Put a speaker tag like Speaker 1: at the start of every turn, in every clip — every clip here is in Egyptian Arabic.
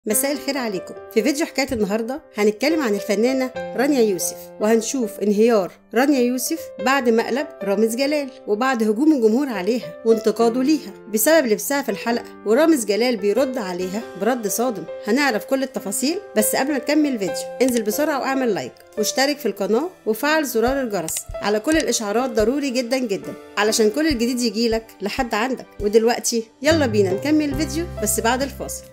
Speaker 1: مساء الخير عليكم في فيديو حكاية النهاردة هنتكلم عن الفنانة رانيا يوسف وهنشوف انهيار رانيا يوسف بعد مقلب رامز جلال وبعد هجوم الجمهور عليها وانتقاده ليها بسبب لبسها في الحلقة ورامز جلال بيرد عليها برد صادم هنعرف كل التفاصيل بس قبل ما نكمل الفيديو انزل بسرعة واعمل لايك واشترك في القناة وفعل زرار الجرس على كل الإشعارات ضروري جدا جدا علشان كل الجديد يجيلك لحد عندك ودلوقتي يلا بينا نكمل الفيديو بس بعد الفاصل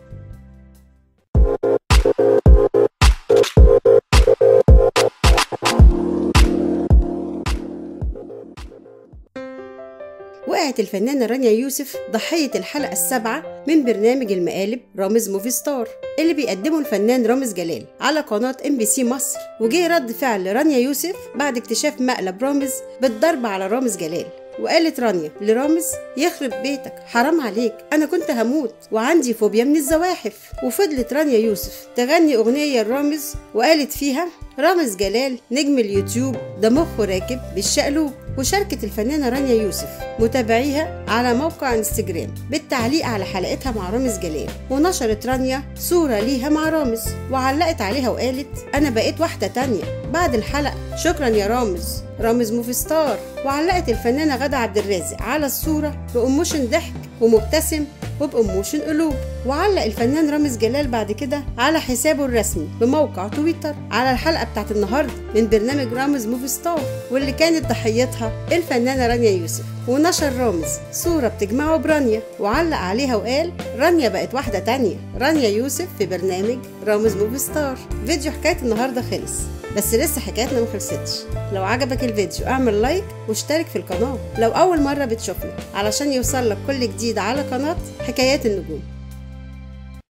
Speaker 1: وقعت الفنانة رانيا يوسف ضحية الحلقة السابعة من برنامج المقالب رامز موفي ستار اللي بيقدمه الفنان رامز جلال على قناة ام بي سي مصر وجه رد فعل رانيا يوسف بعد اكتشاف مقلب رامز بالضرب على رامز جلال وقالت رانيا لرامز يخرب بيتك حرام عليك انا كنت هموت وعندي فوبيا من الزواحف وفضلت رانيا يوسف تغني اغنيه لرامز وقالت فيها رامز جلال نجم اليوتيوب ده مخه راكب بالشقلوب وشاركت الفنانة رانيا يوسف متابعيها على موقع انستجرام بالتعليق على حلقتها مع رامز جلال ونشرت رانيا صورة ليها مع رامز وعلقت عليها وقالت أنا بقيت واحدة تانية بعد الحلقة شكرا يا رامز رامز موفي ستار وعلقت الفنانة غادة عبد الرازق على الصورة بأموشن ضحك ومبتسم وبأموشن قلوب وعلق الفنان رامز جلال بعد كده على حسابه الرسمي بموقع تويتر على الحلقة بتاعت النهاردة من برنامج رامز موفي ستار واللي كانت ضحيتها الفنانة رانيا يوسف ونشر رامز صورة بتجمعه برانيا وعلق عليها وقال رانيا بقت واحدة تانية رانيا يوسف في برنامج رامز موفي ستار فيديو حكاية النهاردة خلص بس لسه حكايتنا ما خلصتش لو عجبك الفيديو اعمل لايك واشترك في القناة لو أول مرة بتشوفنا علشان يوصلك كل جديد على قناة حكايات النجوم